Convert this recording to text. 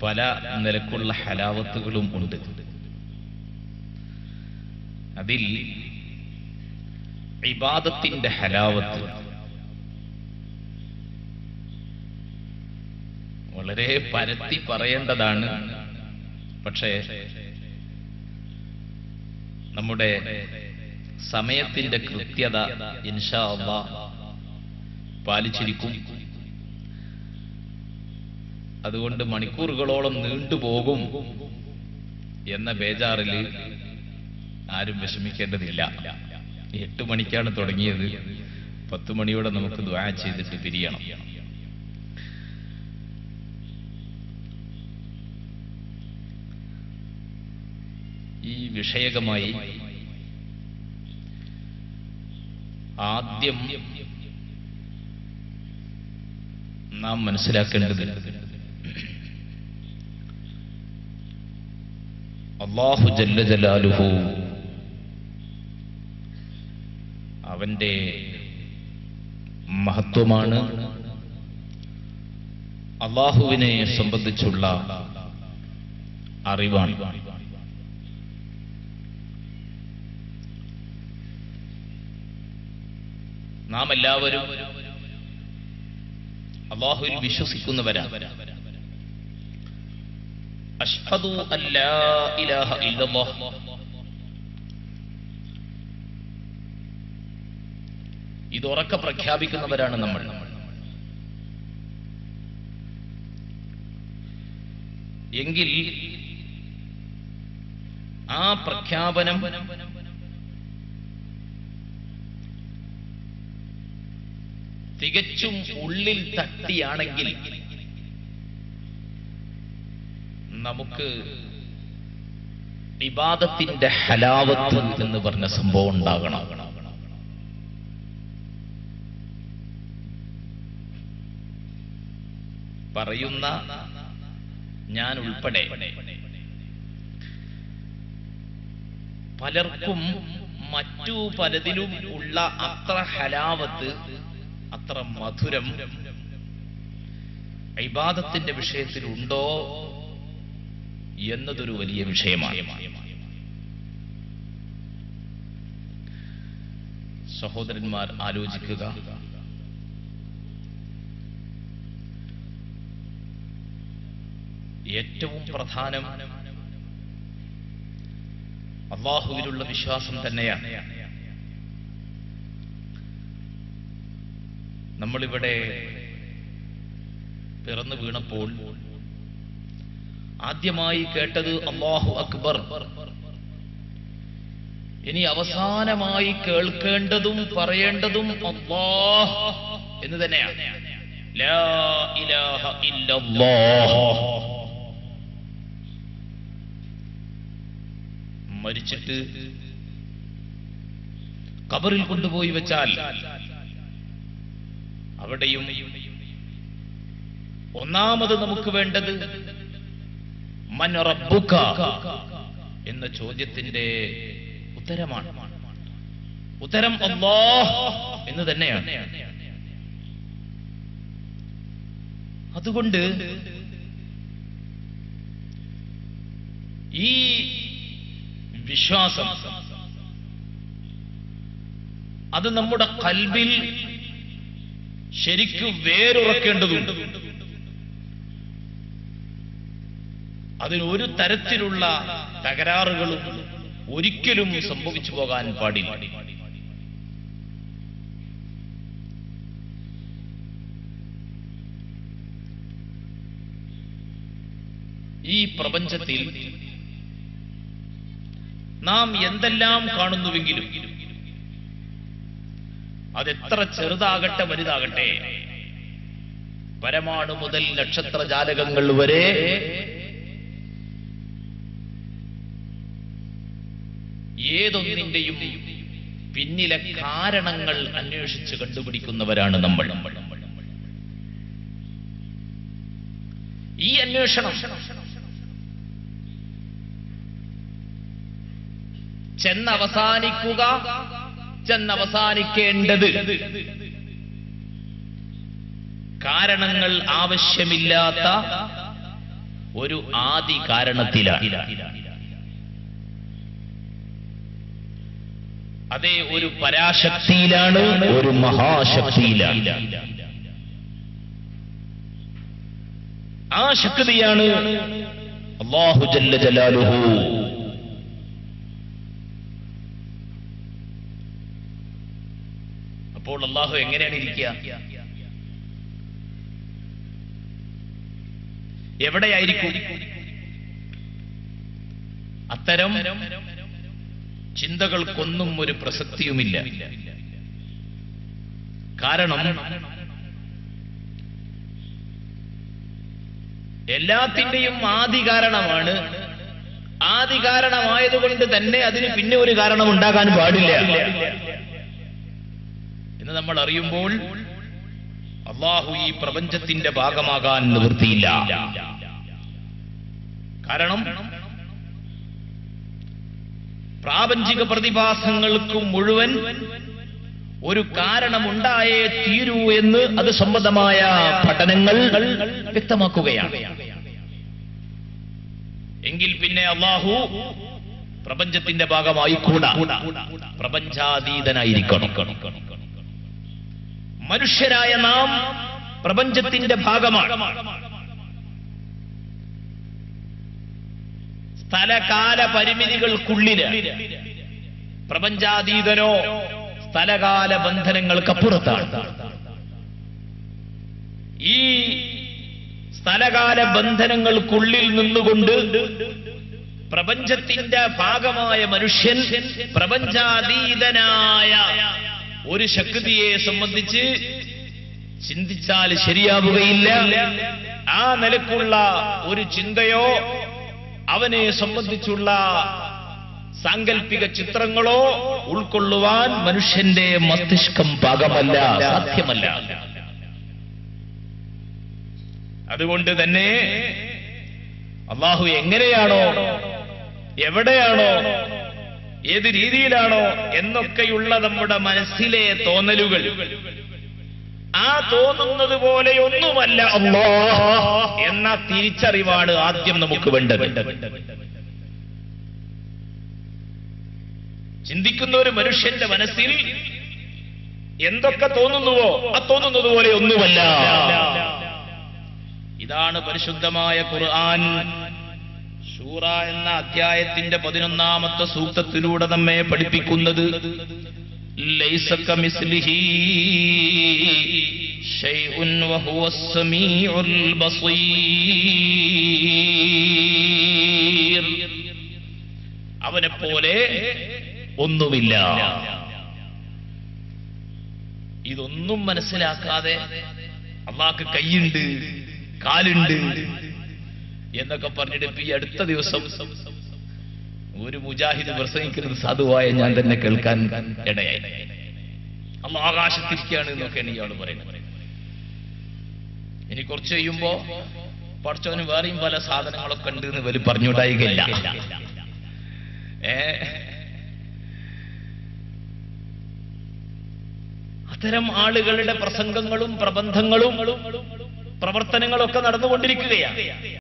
പല നിലക്കുള്ള ഹലാവത്തുകളും ഉണ്ട് അതിൽ ഇബാദത്തിന്റെ ഹലാവത്ത് വളരെ പരത്തി പറയേണ്ടതാണ് പക്ഷേ നമ്മുടെ സമയത്തിന്റെ കൃത്യത ഇൻഷാ അള്ളാ പാലിച്ചിരിക്കും അതുകൊണ്ട് മണിക്കൂറുകളോളം നീണ്ടുപോകും എന്ന ബേജാറിൽ ആരും വിഷമിക്കേണ്ടതില്ല എട്ട് മണിക്കാണ് തുടങ്ങിയത് പത്ത് മണിയോടെ നമുക്ക് ദ്വാ ചെയ്തിട്ട് പിരിയണം ഈ വിഷയകമായി ആദ്യം നാം മനസ്സിലാക്കേണ്ടത് അള്ളാഹു ജല്ല ജലാലുഹു അവന്റെ മഹത്വമാണ് അള്ളാഹുവിനെ സംബന്ധിച്ചുള്ള അറിവാണ് നാം എല്ലാവരും അള്ളാഹുവിൽ വിശ്വസിക്കുന്നവരാണ് അഷ്ഹദു അല്ലാ ഇലാഹ ഇല്ലല്ലാഹ് ഇത് ഉറക്കെ പ്രഖ്യാപിക്കുന്നവരാണ് നമ്മൾ എങ്കിൽ ആ പ്രഖ്യാപനം തികച്ചും ഉള്ളിൽ തട്ടിയാണെങ്കിൽ നമുക്ക് ഇബാദത്തിന്റെ ഹലാവത്ത് എന്ന് പറഞ്ഞ സംഭവം ഉണ്ടാകണം പറയുന്ന ഞാൻ ഉൾപ്പെടെ പലർക്കും മറ്റു പലതിലും ഉള്ള അത്ര ഹലാവത്ത് അത്ര മധുരം ഇബാദത്തിന്റെ വിഷയത്തിൽ ഉണ്ടോ എന്നതൊരു വലിയ വിഷയമാണ് സഹോദരന്മാർ ആലോചിക്കുക ഏറ്റവും പ്രധാനം അള്ളാഹുവിലുള്ള വിശ്വാസം തന്നെയാണ് നമ്മളിവിടെ പിറന്നു വീണപ്പോൾ ആദ്യമായി കേട്ടത് അള്ളാഹു അക്ബർ ഇനി അവസാനമായി കേൾക്കേണ്ടതും പറയേണ്ടതും അള്ളാഹ് എന്ന് തന്നെയാണ് ലാ ഇലാഹ ഇല്ലല്ലാഹ് മരിച്ചിട്ട് കബറിൽ കൊണ്ടുപോയി വെച്ചാൽ അവിടെയും ഒന്നാമത് നമുക്ക് വേണ്ടത് മൻ റബ്ബുക എന്ന ചോദ്യത്തിന്റെ ഉത്തരമാണ് ഉത്തരം അല്ലാഹ് എന്ന് തന്നെയാണ് അതുകൊണ്ട് ഈ വിശ്വാസം അത് നമ്മുടെ കൽബിൽ ശരിക്കും വേരുറക്കേണ്ടതുണ്ട് അതിന് ഒരു തരത്തിലുള്ള തകരാറുകളും ഒരിക്കലും സംഭവിച്ചു പോകാൻ പാടില്ല ഈ പ്രപഞ്ചത്തിൽ നാം എന്തെല്ലാം കാണുന്നുവെങ്കിലും അതെത്ര ചെറുതാകട്ടെ വലുതാകട്ടെ പരമാണു മുതൽ നക്ഷത്ര ജാലകങ്ങൾ വരെ ഏതൊന്നിന്റെയും പിന്നിലെ കാരണങ്ങൾ അന്വേഷിച്ച് കണ്ടുപിടിക്കുന്നവരാണ് നമ്മൾ ഈ അന്വേഷണം ചെന്നവസാനിക്കുക ചെന്നവസാനിക്കേണ്ടത് കാരണങ്ങൾ ആവശ്യമില്ലാത്ത ഒരു ആദി കാരണത്തിലാണ് അതേ ഒരു പരാശക്തിയിലാണ് ഒരു മഹാശക്തിയിലാണ് ആ ശക്തിയാണ് അള്ളാഹു ജല്ല ജലാലുഹു അപ്പോൾ അള്ളാഹു എങ്ങനെയാണ് ഇരിക്കുക എവിടെയായിരിക്കും അത്തരം ചിന്തകൾക്കൊന്നും ഒരു പ്രസക്തിയുമില്ല കാരണം എല്ലാത്തിന്റെയും ആദി കാരണമാണ് ആദി കാരണമായതുകൊണ്ട് തന്നെ അതിന് പിന്നെ ഒരു കാരണം ഉണ്ടാകാൻ പാടില്ല എന്ന് നമ്മൾ അറിയുമ്പോൾ അള്ളാഹു ഈ പ്രപഞ്ചത്തിന്റെ ഭാഗമാകാൻ നിവൃത്തിയില്ല കാരണം പ്രാപഞ്ചിക പ്രതിഭാസങ്ങൾക്ക് മുഴുവൻ ഒരു കാരണമുണ്ടായേ തീരൂ എന്ന് അത് സംബന്ധമായ പഠനങ്ങൾ വ്യക്തമാക്കുകയാണ് എങ്കിൽ പിന്നെ അള്ളാഹു പ്രപഞ്ചത്തിന്റെ ഭാഗമായി കൂടാ പ്രപഞ്ചാതീതനായിരിക്കണം മനുഷ്യരായ നാം പ്രപഞ്ചത്തിന്റെ ഭാഗമാണ് സ്ഥലകാല പരിമിതികൾക്കുള്ളില് പ്രപഞ്ചാതീതനോ സ്ഥലകാല ബന്ധനങ്ങൾക്കപ്പുറത്താണ് ഈ സ്ഥലകാല ബന്ധനങ്ങൾക്കുള്ളിൽ നിന്നുകൊണ്ട് പ്രപഞ്ചത്തിന്റെ ഭാഗമായ മനുഷ്യൻ പ്രപഞ്ചാതീതനായ ഒരു ശക്തിയെ സംബന്ധിച്ച് ചിന്തിച്ചാൽ ശരിയാവുകയില്ല ആ നിലക്കുള്ള ഒരു ചിന്തയോ അവനെ സംബന്ധിച്ചുള്ള സാങ്കല്പിക ചിത്രങ്ങളോ ഉൾക്കൊള്ളുവാൻ മനുഷ്യന്റെ മസ്തിഷ്കം പാകമല്ല സാധ്യമല്ല അതുകൊണ്ട് തന്നെ അള്ളാഹു എങ്ങനെയാണോ എവിടെയാണോ ഏത് രീതിയിലാണോ എന്നൊക്കെയുള്ള നമ്മുടെ മനസ്സിലെ തോന്നലുകൾ ആ തോന്നുന്നത് പോലെ ഒന്നുമല്ല അള്ളാ എന്ന തിരിച്ചറിവാണ് ആദ്യം നമുക്ക് വേണ്ടത് ചിന്തിക്കുന്ന ഒരു മനുഷ്യന്റെ മനസ്സിൽ എന്തൊക്കെ തോന്നുന്നുവോ ആ തോന്നുന്നത് പോലെ ഒന്നുമല്ല ഇതാണ് പരിശുദ്ധമായ ഖുർആൻ സൂറ എന്ന അധ്യായത്തിന്റെ പതിനൊന്നാമത്തെ സൂക്തത്തിലൂടെ നമ്മെ പഠിപ്പിക്കുന്നത് ലൈസ കമിസ്ലിഹി ശൈഉൻ വഹുവ സമീഉൽ ബസീർ അവനെ പോലെ ഒന്നുമില്ല ഇതൊന്നും മനസ്സിലാക്കാതെ അള്ളാഹ്ക്ക് കൈയുണ്ട് കാലുണ്ട് എന്നൊക്കെ പറഞ്ഞിട്ട് ഇപ്പൊ ഈ അടുത്ത ദിവസം ഒരു മുജാഹിദ് പ്രസംഗിക്കുന്നത് സാധുവായ ഞാൻ തന്നെ കേൾക്കാൻ ഇടയായി അമ്മ ആകാശത്തിരിക്കുകയാണ് എന്നൊക്കെയാണ് ഇയാൾ പറയുന്നത് ഇനി കുറച്ച് കഴിയുമ്പോ പഠിച്ചവന് വേറെയും പല സാധനങ്ങളൊക്കെ ഉണ്ട് എന്ന് ഇവര് പറഞ്ഞുണ്ടായികയില്ല ഏ അത്തരം ആളുകളുടെ പ്രസംഗങ്ങളും പ്രബന്ധങ്ങളും പ്രവർത്തനങ്ങളൊക്കെ നടന്നുകൊണ്ടിരിക്കുകയാണ്